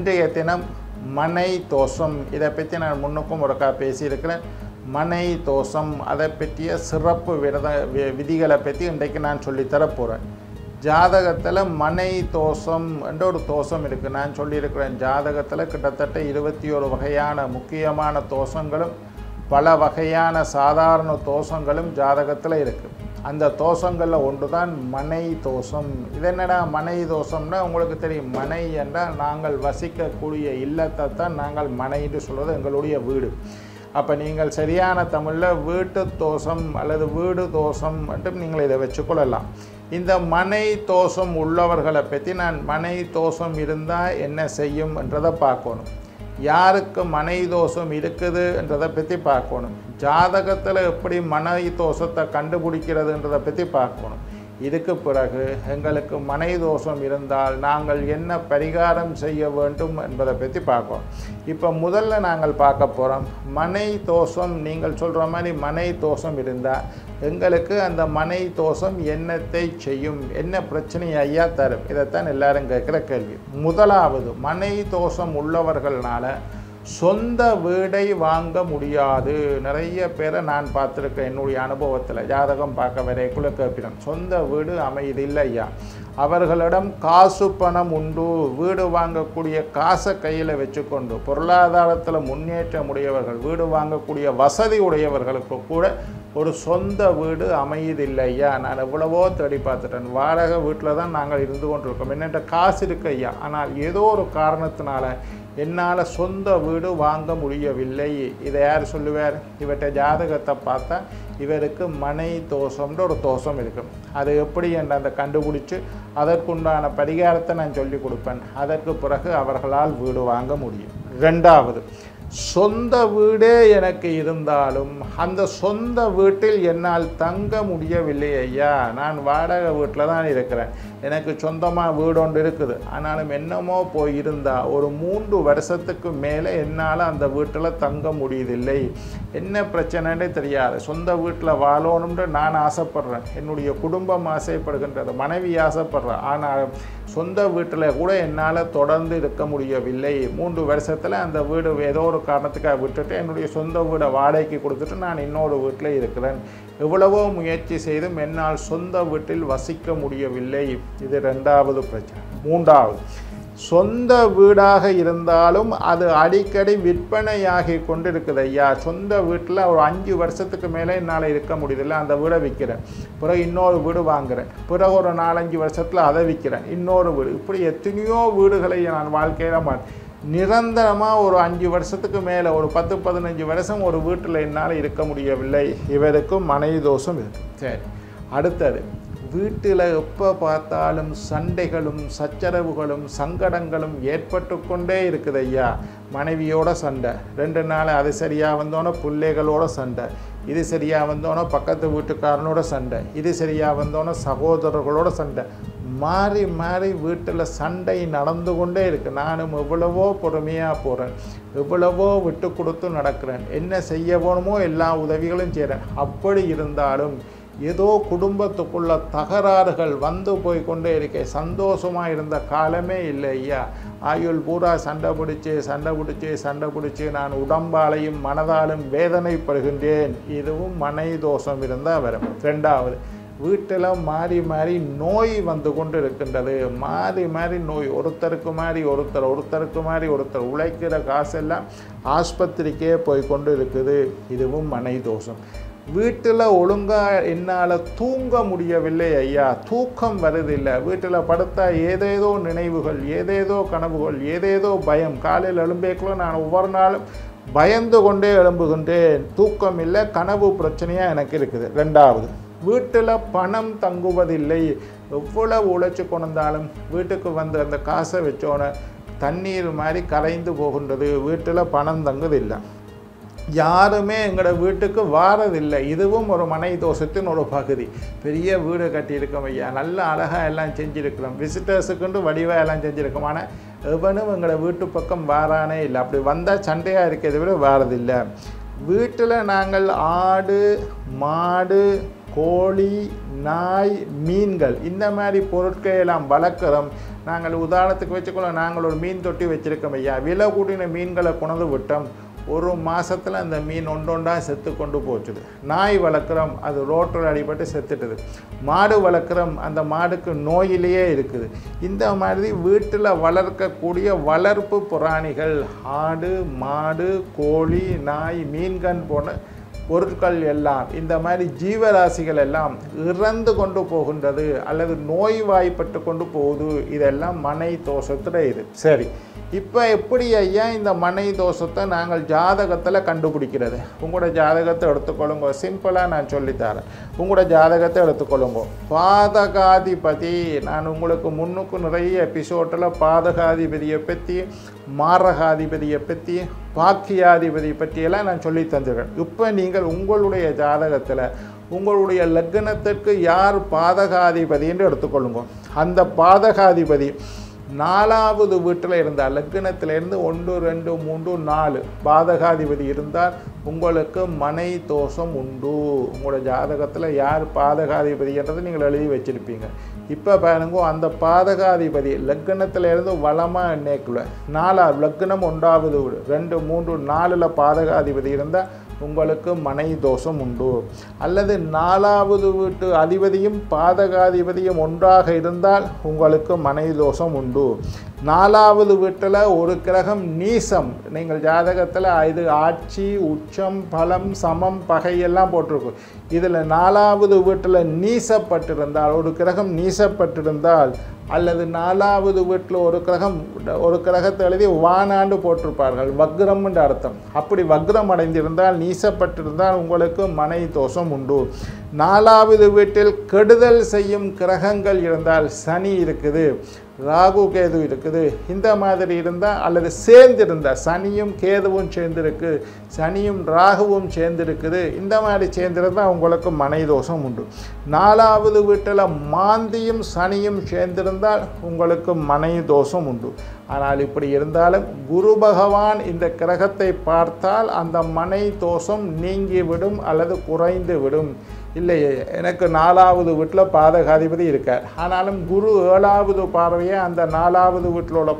இன்றைய தினம் மனை தோஷம் இதை பற்றி நான் முன்னுக்கும் ஒருக்கா பேசியிருக்கிறேன் மனை தோஷம் அதை பற்றிய சிறப்பு விரத வி- விதிகளை பற்றி இன்றைக்கு நான் சொல்லித்தரப் போகிறேன் ஜாதகத்தில் மனை தோஷம் என்ற ஒரு தோஷம் இருக்குது நான் சொல்லியிருக்கிறேன் ஜாதகத்தில் கிட்டத்தட்ட இருபத்தி ஒரு வகையான முக்கியமான தோஷங்களும் பல வகையான சாதாரண தோஷங்களும் ஜாதகத்தில் இருக்குது அந்த தோஷங்களில் ஒன்று தான் மனை தோஷம் இது என்னடா மனை தோஷம்னா உங்களுக்கு தெரியும் மனை என்றால் நாங்கள் வசிக்கக்கூடிய இல்லத்தை தான் நாங்கள் மனைன்னு சொல்வது எங்களுடைய வீடு அப்போ நீங்கள் சரியான தமிழில் வீட்டு தோஷம் அல்லது வீடு தோஷம் மட்டும் நீங்கள் இதை வச்சுக்கொள்ளலாம் இந்த மனை தோஷம் உள்ளவர்களை பற்றி நான் மனை தோஷம் இருந்தால் என்ன செய்யும் என்றதை பார்க்கணும் யாருக்கு மனை தோஷம் இருக்குதுன்றதை பற்றி பார்க்கணும் ஜாதகத்தில் எப்படி மனை தோஷத்தை கண்டுபிடிக்கிறதுன்றதை பற்றி பார்க்கணும் இதுக்கு பிறகு எங்களுக்கு மனை தோஷம் இருந்தால் நாங்கள் என்ன பரிகாரம் செய்ய வேண்டும் என்பதை பற்றி பார்க்கணும் இப்போ முதல்ல நாங்கள் பார்க்க போகிறோம் மனை தோஷம் நீங்கள் சொல்கிற மாதிரி மனை தோஷம் இருந்தால் எங்களுக்கு அந்த மனை தோஷம் என்னத்தை செய்யும் என்ன பிரச்சனை ஐயா தரும் இதைத்தான் எல்லாரும் கேட்குற கேள்வி முதலாவது மனை தோஷம் உள்ளவர்கள்னால சொந்த வீடை வாங்க முடியாது நிறைய பேரை நான் பார்த்துருக்கேன் என்னுடைய அனுபவத்தில் ஜாதகம் பார்க்க வரைக்குள்ள கேட்பினோம் சொந்த வீடு அமையதில்லை ஐயா அவர்களிடம் காசு பணம் உண்டு வீடு வாங்கக்கூடிய காசை கையில் வச்சுக்கொண்டு பொருளாதாரத்தில் முன்னேற்றம் உடையவர்கள் வீடு வாங்கக்கூடிய வசதி உடையவர்களுக்கு கூட ஒரு சொந்த வீடு அமையுதில்லை ஐயா நான் எவ்வளவோ தேடி பார்த்துட்டேன் வாடகை வீட்டில் தான் நாங்கள் இருந்து கொண்டிருக்கோம் என்னென்ற காசு இருக்கு ஐயா ஆனால் ஏதோ ஒரு காரணத்தினால என்னால் சொந்த வீடு வாங்க முடியவில்லை இதை யார் சொல்லுவார் இவற்றை ஜாதகத்தை பார்த்தா இவருக்கு மனை தோஷம்ன்ற ஒரு தோஷம் இருக்கும் அது எப்படி என்ற அந்த கண்டுபிடிச்சு அதற்குண்டான பரிகாரத்தை நான் சொல்லி கொடுப்பேன் அதற்கு பிறகு அவர்களால் வீடு வாங்க முடியும் ரெண்டாவது சொந்த வீடே எனக்கு இருந்தாலும் அந்த சொந்த வீட்டில் என்னால் தங்க முடியவில்லை ஐயா நான் வாடகை வீட்டில் தான் இருக்கிறேன் எனக்கு சொந்தமாக வீடு ஒன்று இருக்குது ஆனாலும் என்னமோ போய் இருந்தால் ஒரு மூன்று வருஷத்துக்கு மேலே என்னால் அந்த வீட்டில் தங்க முடியதில்லை என்ன பிரச்சனைன்னு தெரியாது சொந்த வீட்டில் வாழணும்னு நான் ஆசைப்படுறேன் என்னுடைய குடும்பம் ஆசைப்படுகின்றது மனைவி ஆசைப்படுறேன் ஆனால் சொந்த வீட்டில் கூட என்னால் தொடர்ந்து இருக்க முடியவில்லை மூன்று வருஷத்தில் அந்த வீடு ஏதோ ஒரு காரணத்துக்காக விட்டுட்டு என்னுடைய சொந்த வீடை வாடகைக்கு கொடுத்துட்டு நான் இன்னொரு வீட்டில் இருக்கிறேன் எவ்வளவோ முயற்சி செய்தும் என்னால் சொந்த வீட்டில் வசிக்க முடியவில்லை இது ரெண்டாவது பிரச்சனை மூன்றாவது சொந்த வீடாக இருந்தாலும் அது அடிக்கடி விற்பனையாகி கொண்டு இருக்குது ஐயா சொந்த வீட்டில் ஒரு அஞ்சு வருஷத்துக்கு மேலே என்னால் இருக்க முடியதில்லை அந்த வீடை விற்கிறேன் பிறகு இன்னொரு வீடு வாங்குறேன் பிறகு ஒரு நாலஞ்சு வருஷத்தில் அதை விற்கிறேன் இன்னொரு வீடு இப்படி எத்தனையோ வீடுகளை நான் வாழ்க்கையில் மா நிரந்தரமாக ஒரு அஞ்சு வருஷத்துக்கு மேலே ஒரு பத்து பதினஞ்சு வருஷம் ஒரு வீட்டில் என்னால் இருக்க முடியவில்லை இவருக்கும் மனை தோஷம் இருக்கு சரி அடுத்தது வீட்டில் எப்போ பார்த்தாலும் சண்டைகளும் சச்சரவுகளும் சங்கடங்களும் ஏற்பட்டு கொண்டே இருக்குது ஐயா மனைவியோட சண்டை ரெண்டு நாள் அது சரியாக வந்தோன்னே பிள்ளைகளோட சண்டை இது சரியாக வந்தோன்னே பக்கத்து வீட்டுக்காரனோட சண்டை இது சரியாக வந்தோன்னே சகோதரர்களோட சண்டை மாறி மாறி வீட்டில் சண்டை நடந்து கொண்டே இருக்குது நானும் எவ்வளவோ பொறுமையாக போகிறேன் எவ்வளவோ விட்டு கொடுத்து நடக்கிறேன் என்ன செய்ய வேணுமோ எல்லா உதவிகளும் செய்கிறேன் அப்படி இருந்தாலும் ஏதோ குடும்பத்துக்குள்ள தகராறுகள் வந்து போய் கொண்டே இருக்கே சந்தோஷமாக இருந்த காலமே இல்லை ஐயா ஆயுள் பூரா சண்டை பிடிச்சி சண்டை பிடிச்சி சண்டை பிடிச்சி நான் உடம்பாலையும் மனதாலும் வேதனைப்படுகின்றேன் இதுவும் மனை தோஷம் இருந்தால் வரும் ரெண்டாவது வீட்டில் மாறி மாறி நோய் வந்து கொண்டு இருக்கின்றது மாறி மாறி நோய் ஒருத்தருக்கு மாதிரி ஒருத்தர் ஒருத்தருக்கு மாதிரி ஒருத்தர் உழைக்கிற காசெல்லாம் ஆஸ்பத்திரிக்கே போய் கொண்டு இருக்குது இதுவும் மனை தோஷம் வீட்டில் ஒழுங்காக என்னால் தூங்க முடியவில்லை ஐயா தூக்கம் வருதில்லை வீட்டில் படுத்தா ஏதேதோ நினைவுகள் ஏதேதோ கனவுகள் ஏதேதோ பயம் காலையில் எழும்பேக்குள்ள நான் ஒவ்வொரு நாளும் பயந்து கொண்டே எழும்புகின்றேன் தூக்கம் இல்லை கனவு பிரச்சனையாக எனக்கு இருக்குது ரெண்டாவது வீட்டில் பணம் தங்குவதில்லை எவ்வளவு உழைச்சி கொண்டாலும் வீட்டுக்கு வந்து அந்த காசை வச்சோன்னே தண்ணீர் மாதிரி கரைந்து போகின்றது வீட்டில் பணம் தங்குதில்லை யாருமே எங்களோட வீட்டுக்கு வாரதில்லை இதுவும் ஒரு மனை தோஷத்தின் ஒரு பகுதி பெரிய வீடு கட்டியிருக்கோம் ஐயா நல்ல அழகாக எல்லாம் செஞ்சுருக்கிறோம் விசிட்டர்ஸுக்குண்டு வடிவாக எல்லாம் செஞ்சுருக்கோம் ஆனால் எவனும் எங்களோட வீட்டு பக்கம் வாரானே இல்லை அப்படி வந்தால் சண்டையாக இருக்கிறத விட வாரதில்லை வீட்டில் நாங்கள் ஆடு மாடு கோழி நாய் மீன்கள் இந்த மாதிரி பொருட்களை எல்லாம் வளர்க்குறோம் நாங்கள் உதாரணத்துக்கு வச்சுக்கொள்ள நாங்கள் ஒரு மீன் தொட்டி வச்சுருக்கோம் ஐயா விலை கூட்டின மீன்களை கொண்டு விட்டோம் ஒரு மாசத்துல அந்த மீன் ஒன்றொண்டா செத்து கொண்டு போச்சுது நாய் வளர்க்குறோம் அது ரோட்டில் அடிபட்டு செத்துட்டுது மாடு வளர்க்குறோம் அந்த மாடுக்கு நோயிலேயே இருக்குது இந்த மாதிரி வீட்டில் வளர்க்கக்கூடிய வளர்ப்பு புராணிகள் ஆடு மாடு கோழி நாய் மீன்கண் போன்ற பொருட்கள் எல்லாம் இந்த மாதிரி ஜீவராசிகள் எல்லாம் இறந்து கொண்டு போகின்றது அல்லது நோய்வாய்ப்பட்டு கொண்டு போகுது இதெல்லாம் மனை தோஷத்தில் இது சரி இப்போ எப்படி ஐயா இந்த மனை தோஷத்தை நாங்கள் ஜாதகத்தில் கண்டுபிடிக்கிறது உங்களோட ஜாதகத்தை எடுத்துக்கொள்ளுங்க சிம்பிளாக நான் சொல்லித்தரேன் உங்களோட ஜாதகத்தை எடுத்துக்கொள்ளுங்க பாதகாதிபதி நான் உங்களுக்கு முன்னுக்கு நிறைய எபிசோட்டில் பாதகாதிபதியை பற்றி மாரகாதிபதியை பற்றி பாக்கியாதிபதி பற்றியெல்லாம் நான் சொல்லி தந்துடுறேன் இப்போ நீங்கள் உங்களுடைய ஜாதகத்தில் உங்களுடைய லக்னத்திற்கு யார் பாதகாதிபதின்னு எடுத்துக்கொள்ளுங்க அந்த பாதகாதிபதி நாலாவது வீட்டில் இருந்தால் லக்னத்திலிருந்து ஒன்று ரெண்டு மூன்று நாலு பாதகாதிபதி இருந்தால் உங்களுக்கு மனை தோஷம் உண்டு உங்களோட ஜாதகத்தில் யார் பாதகாதிபதின்றது நீங்கள் எழுதி வச்சிருப்பீங்க இப்போ பாருங்க அந்த பாதகாதிபதி லக்னத்திலிருந்து வளமாக எண்ணேக்குள்ள நாலாவது லக்னம் ஒன்றாவது வீடு ரெண்டு மூன்று நாலில் பாதகாதிபதி இருந்தால் உங்களுக்கு மனை தோஷம் உண்டு அல்லது நாலாவது வீட்டு அதிபதியும் பாதகாதிபதியும் ஒன்றாக இருந்தால் உங்களுக்கு மனை தோஷம் உண்டு நாலாவது வீட்டில் ஒரு கிரகம் நீசம் நீங்கள் ஜாதகத்தில் இது ஆட்சி உச்சம் பலம் சமம் பகை எல்லாம் போட்டிருக்கும் இதில் நாலாவது வீட்டில் நீசப்பட்டிருந்தால் ஒரு கிரகம் நீசப்பட்டிருந்தால் அல்லது நாலாவது வீட்டில் ஒரு கிரகம் ஒரு கிரகத்தை எழுதி வானாண்டு போட்டிருப்பார்கள் வக்ரம்ன்ற அர்த்தம் அப்படி வக்ரம் அடைந்திருந்தால் நீசப்பட்டிருந்தால் உங்களுக்கு மனை தோஷம் உண்டு நாலாவது வீட்டில் கெடுதல் செய்யும் கிரகங்கள் இருந்தால் சனி இருக்குது ராகு கேது இருக்குது இந்த மாதிரி இருந்தால் அல்லது சேர்ந்திருந்தால் சனியும் கேதுவும் சேர்ந்திருக்கு சனியும் ராகுவும் சேர்ந்திருக்குது இந்த மாதிரி சேர்ந்திருந்தால் உங்களுக்கு மனை தோஷம் உண்டு நாலாவது வீட்டில் மாந்தியும் சனியும் சேர்ந்திருந்தால் உங்களுக்கு மனை தோஷம் உண்டு ஆனால் இப்படி இருந்தாலும் குரு பகவான் இந்த கிரகத்தை பார்த்தால் அந்த மனை தோஷம் நீங்கிவிடும் அல்லது குறைந்து விடும் இல்லையே எனக்கு நாலாவது வீட்டில் பாதகாதிபதி இருக்கார் ஆனாலும் குரு ஏழாவது பார்வையை அந்த நாலாவது வீட்டில் உள்ள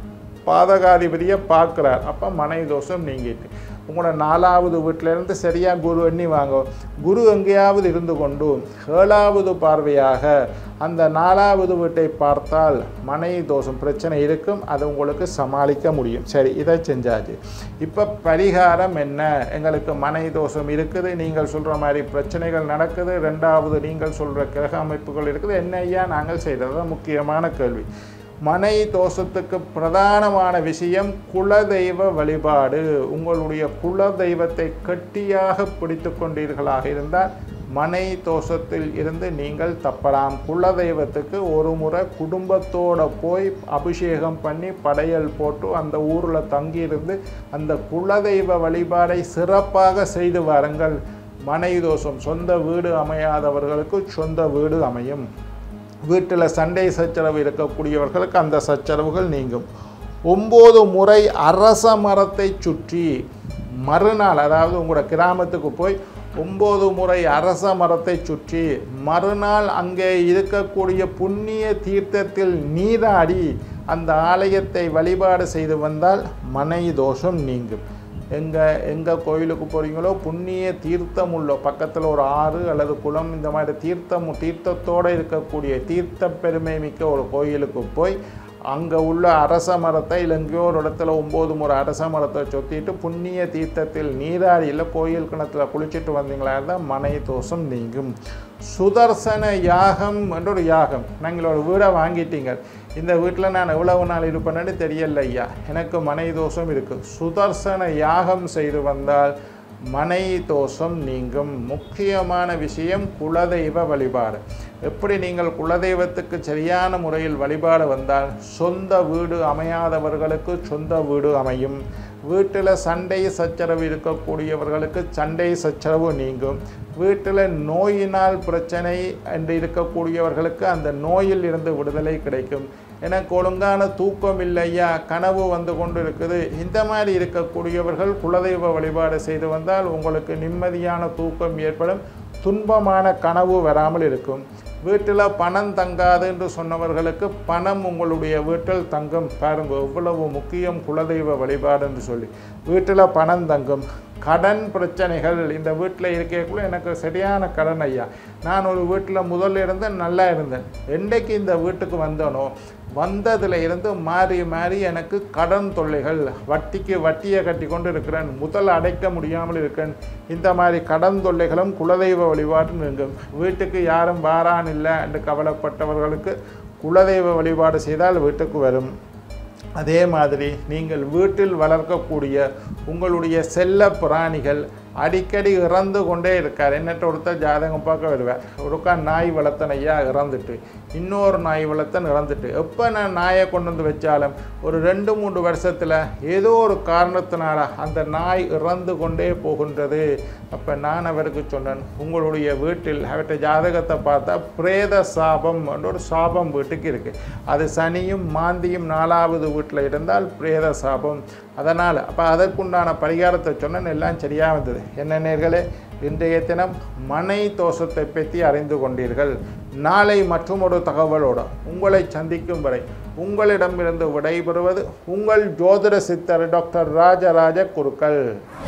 பாதகாதிபதியை பார்க்குறார் அப்போ மனை தோஷம் நீங்கிட்டு உங்களோட நாலாவது வீட்டிலேருந்து சரியாக குரு எண்ணி வாங்க குரு எங்கேயாவது இருந்து கொண்டு ஏழாவது பார்வையாக அந்த நாலாவது வீட்டை பார்த்தால் மனை தோஷம் பிரச்சனை இருக்கும் அது உங்களுக்கு சமாளிக்க முடியும் சரி இதை செஞ்சாச்சு இப்போ பரிகாரம் என்ன எங்களுக்கு மனை தோஷம் இருக்குது நீங்கள் சொல்கிற மாதிரி பிரச்சனைகள் நடக்குது ரெண்டாவது நீங்கள் சொல்கிற கிரக அமைப்புகள் இருக்குது என்ன ஐயா நாங்கள் செய்கிறது தான் முக்கியமான கேள்வி மனை தோஷத்துக்கு பிரதானமான விஷயம் குலதெய்வ வழிபாடு உங்களுடைய குலதெய்வத்தை கட்டியாக பிடித்து கொண்டீர்களாக இருந்தால் மனை தோஷத்தில் இருந்து நீங்கள் தப்பலாம் குலதெய்வத்துக்கு ஒரு முறை குடும்பத்தோட போய் அபிஷேகம் பண்ணி படையல் போட்டு அந்த ஊரில் தங்கியிருந்து அந்த குலதெய்வ வழிபாடை சிறப்பாக செய்து வாருங்கள் மனை தோஷம் சொந்த வீடு அமையாதவர்களுக்கு சொந்த வீடு அமையும் வீட்டில் சண்டை சச்சரவு இருக்கக்கூடியவர்களுக்கு அந்த சச்சரவுகள் நீங்கும் ஒம்பது முறை அரச மரத்தை சுற்றி மறுநாள் அதாவது உங்களோட கிராமத்துக்கு போய் ஒம்பது முறை அரச மரத்தை சுற்றி மறுநாள் அங்கே இருக்கக்கூடிய புண்ணிய தீர்த்தத்தில் நீராடி அந்த ஆலயத்தை வழிபாடு செய்து வந்தால் மனை தோஷம் நீங்கும் எங்கே எங்கே கோயிலுக்கு போகிறீங்களோ புண்ணிய தீர்த்தம் உள்ள பக்கத்தில் ஒரு ஆறு அல்லது குளம் இந்த மாதிரி தீர்த்தம் தீர்த்தத்தோடு இருக்கக்கூடிய தீர்த்த பெருமை மிக்க ஒரு கோயிலுக்கு போய் அங்கே உள்ள அரச மரத்தை இல்லை எங்கேயோ ஒரு இடத்துல ஒம்பது முறை அரச மரத்தை சொத்திட்டு புண்ணிய தீர்த்தத்தில் நீராடியில் கோயில் கிணத்துல குளிச்சுட்டு வந்தீங்களா இருந்தால் மனை தோஷம் நீங்கும் சுதர்சன யாகம் என்ற ஒரு யாகம் நீங்கள் ஒரு வீடை வாங்கிட்டீங்க இந்த வீட்டில் நான் எவ்வளவு நாள் இருப்பேன்னு தெரியல ஐயா எனக்கு மனை தோஷம் இருக்குது சுதர்சன யாகம் செய்து வந்தால் மனை தோஷம் நீங்கும் முக்கியமான விஷயம் குலதெய்வ வழிபாடு எப்படி நீங்கள் குலதெய்வத்துக்கு சரியான முறையில் வழிபாடு வந்தால் சொந்த வீடு அமையாதவர்களுக்கு சொந்த வீடு அமையும் வீட்டில் சண்டை சச்சரவு இருக்கக்கூடியவர்களுக்கு சண்டை சச்சரவு நீங்கும் வீட்டில் நோயினால் பிரச்சனை என்று இருக்கக்கூடியவர்களுக்கு அந்த நோயில் இருந்து விடுதலை கிடைக்கும் எனக்கு ஒழுங்கான தூக்கம் இல்லையா கனவு வந்து கொண்டு இருக்குது இந்த மாதிரி இருக்கக்கூடியவர்கள் குலதெய்வ வழிபாடு செய்து வந்தால் உங்களுக்கு நிம்மதியான தூக்கம் ஏற்படும் துன்பமான கனவு வராமல் இருக்கும் வீட்டில் பணம் தங்காது என்று சொன்னவர்களுக்கு பணம் உங்களுடைய வீட்டில் தங்கும் பாருங்க எவ்வளவு முக்கியம் குலதெய்வ வழிபாடு என்று சொல்லி வீட்டில் பணம் தங்கும் கடன் பிரச்சனைகள் இந்த வீட்டில் இருக்கக்குள்ள எனக்கு சரியான கடன் ஐயா நான் ஒரு வீட்டில் முதல்ல இருந்தேன் நல்லா இருந்தேன் என்றைக்கு இந்த வீட்டுக்கு வந்தனோ வந்ததில் இருந்து மாறி மாறி எனக்கு கடன் தொல்லைகள் வட்டிக்கு வட்டியை கட்டி கொண்டு இருக்கிறேன் முதல் அடைக்க முடியாமல் இருக்கேன் இந்த மாதிரி கடன் தொல்லைகளும் குலதெய்வ வழிபாடு நீங்கும் வீட்டுக்கு யாரும் வாரான் இல்லை என்று கவலைப்பட்டவர்களுக்கு குலதெய்வ வழிபாடு செய்தால் வீட்டுக்கு வரும் அதே மாதிரி நீங்கள் வீட்டில் வளர்க்கக்கூடிய உங்களுடைய செல்ல பிராணிகள் அடிக்கடி இறந்து கொண்டே இருக்கார் என்னட்ட ஒருத்தர் ஜாதகம் பார்க்க வருவார் ஒருக்கா நாய் வளர்த்தன் ஐயா இறந்துட்டு இன்னொரு நாய் வளர்த்தன் இறந்துட்டு எப்போ நான் நாயை கொண்டு வந்து வச்சாலும் ஒரு ரெண்டு மூன்று வருஷத்தில் ஏதோ ஒரு காரணத்தினால அந்த நாய் இறந்து கொண்டே போகின்றது அப்போ நான் அவருக்கு சொன்னேன் உங்களுடைய வீட்டில் அவற்றை ஜாதகத்தை பார்த்தா பிரேத சாபம் என்ற ஒரு சாபம் வீட்டுக்கு இருக்குது அது சனியும் மாந்தியும் நாலாவது வீட்டில் இருந்தால் பிரேத சாபம் அதனால் அப்போ அதற்குண்டான பரிகாரத்தை சொன்னேன் எல்லாம் சரியாக வந்தது என்ன நேர்களே இன்றைய தினம் மனை தோஷத்தை பற்றி அறிந்து கொண்டீர்கள் நாளை மற்றும் ஒரு தகவலோடு உங்களை சந்திக்கும் வரை உங்களிடமிருந்து விடைபெறுவது உங்கள் ஜோதிட சித்தர் டாக்டர் ராஜராஜ குருக்கள்